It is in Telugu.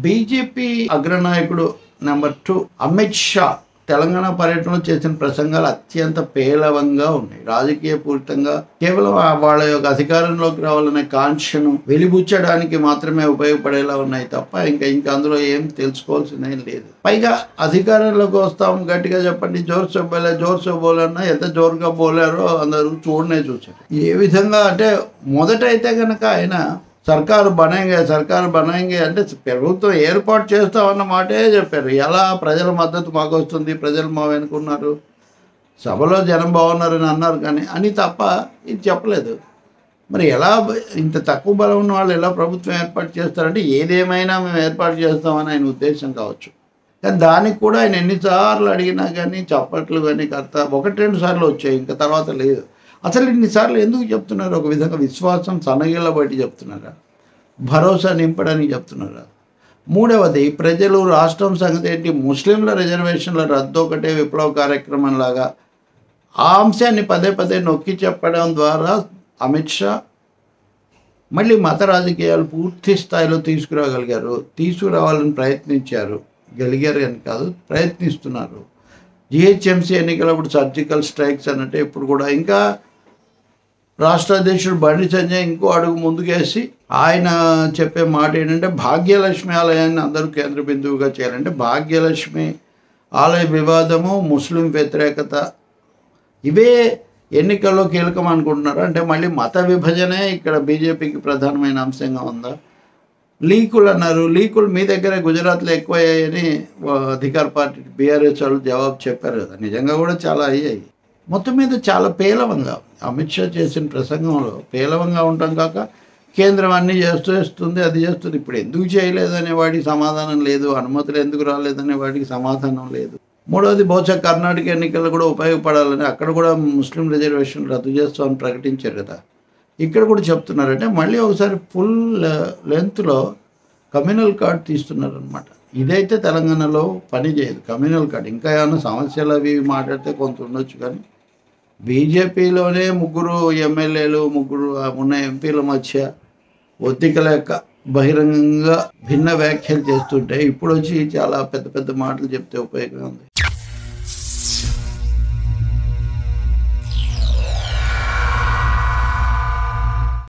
బీజేపీ అగ్రనాయకుడు నెంబర్ టూ అమిత్ షా తెలంగాణ పర్యటనలో చేసిన ప్రసంగాలు అత్యంత పేలవంగా ఉన్నాయి రాజకీయ పూరితంగా కేవలం ఆ- వాళ్ళ యొక్క అధికారంలోకి రావాలనే కాంక్షను వెలిబుచ్చడానికి మాత్రమే ఉపయోగపడేలా ఉన్నాయి తప్ప ఇంకా ఇంకా అందులో ఏం తెలుసుకోవాల్సిందేం లేదు పైగా అధికారంలోకి వస్తాం గట్టిగా చెప్పండి జోర్ సో బోలే జోర్ సో బోలన్నా ఎంత జోరుగా బోలారో అందరూ చూడనే చూసారు ఏ విధంగా అంటే మొదట అయితే కనుక ఆయన సర్కారు బనాయింగే సర్కారు బనాయింగే అంటే ప్రభుత్వం ఏర్పాటు చేస్తామన్న మాటే చెప్పారు ఎలా ప్రజల మద్దతు మాకు వస్తుంది ప్రజలు మా వెనుకున్నారు సభలో జనం బాగున్నారని అన్నారు కానీ అని తప్ప ఇది చెప్పలేదు మరి ఎలా బ- ఇంత తక్కువ బలం ఉన్న వాళ్ళు ఎలా ప్రభుత్వం ఏర్పాటు చేస్తారంటే ఏదేమైనా మేము ఏర్పాటు చేస్తామని ఆయన ఉద్దేశం కావచ్చు కానీ దానికి కూడా ఆయన ఎన్నిసార్లు అడిగినా కానీ చప్పట్లు కానీ కర్త ఒకటి రెండు సార్లు వచ్చాయి ఇంకా తర్వాత లేదు అసలు ఇన్నిసార్లు ఎందుకు చెప్తున్నారు ఒక విధంగా విశ్వాసం సనగిళ్ళ బట్టి చెప్తున్నారా భరోసా నింపడానికి చెప్తున్నారా మూడవది ప్రజలు రాష్ట్రం సంగతి ఏంటి ముస్లింల రిజర్వేషన్ల రద్దు ఒకటే విప్లవ కార్యక్రమం లాగా ఆ అంశాన్ని పదే పదే నొక్కి చెప్పడం ద్వారా అమిత్ షా మళ్ళీ మత రాజకీయాలు పూర్తి స్థాయిలో తీసుకురాగలిగారు తీసుకురావాలని ప్రయత్నించారు గలిగారు అని కాదు ప్రయత్నిస్తున్నారు జిహెచ్ఎంసీ ఎన్నికలప్పుడు సర్జికల్ స్ట్రైక్స్ అన్నట్టు ఇప్పుడు కూడా ఇంకా రాష్ట్ర అధ్యక్షుడు బండి సంజయ్ ఇంకో అడుగు ముందుకేసి ఆయన చెప్పే మాట ఏంటంటే భాగ్యలక్ష్మి ఆలయాన్ని అందరూ కేంద్ర బిందువుగా చేయాలంటే భాగ్యలక్ష్మి ఆలయ వివాదము ముస్లిం వ్యతిరేకత ఇవే ఎన్నికల్లో కీలకం అనుకుంటున్నారు అంటే మళ్ళీ మత విభజనే ఇక్కడ బీజేపీకి ప్రధానమైన అంశంగా ఉందా లీకులు అన్నారు లీకులు మీ దగ్గరే గుజరాత్లో ఎక్కువ అయ్యాయని వా- అధికార పార్టీ బీఆర్ఎస్ వాళ్ళు జవాబు చెప్పారు కదా నిజంగా కూడా చాలా అయ్యాయి మొత్తం మీద చాలా పేలవంగా అమిత్ షా చేసిన ప్రసంగంలో పేలవంగా ఉండటం కాక కేంద్రం అన్నీ చేస్తూ ఇస్తుంది అది చేస్తుంది ఇప్పుడు ఎందుకు చేయలేదనే వాడికి సమాధానం లేదు అనుమతులు ఎందుకు రాలేదనే వాడికి సమాధానం లేదు మూడవది బహుశా కర్ణాటక ఎన్నికలు కూడా ఉపయోగపడాలని అక్కడ కూడా ముస్లిం రిజర్వేషన్ రద్దు చేస్తామని ప్రకటించారు కదా ఇక్కడ కూడా చెప్తున్నారంటే మళ్ళీ ఒకసారి ఫుల్ లెంత్లో కమ్యూనల్ కార్డ్ తీస్తున్నారనమాట ఇదైతే తెలంగాణలో పని చేయదు కమ్యూనల్ కార్డ్ ఇంకా ఏమైనా సమస్యలు అవి ఇవి మాట్లాడితే కొంత ఉండొచ్చు కానీ బీజేపీలోనే ముగ్గురు ఎమ్మెల్యేలు ముగ్గురు ఉన్న ఎంపీల మధ్య ఒత్తిక లేక బహిరంగంగా భిన్న వ్యాఖ్యలు చేస్తుంటే ఇప్పుడు వచ్చి చాలా పెద్ద పెద్ద మాటలు చెప్తే ఉపయోగం ఉంది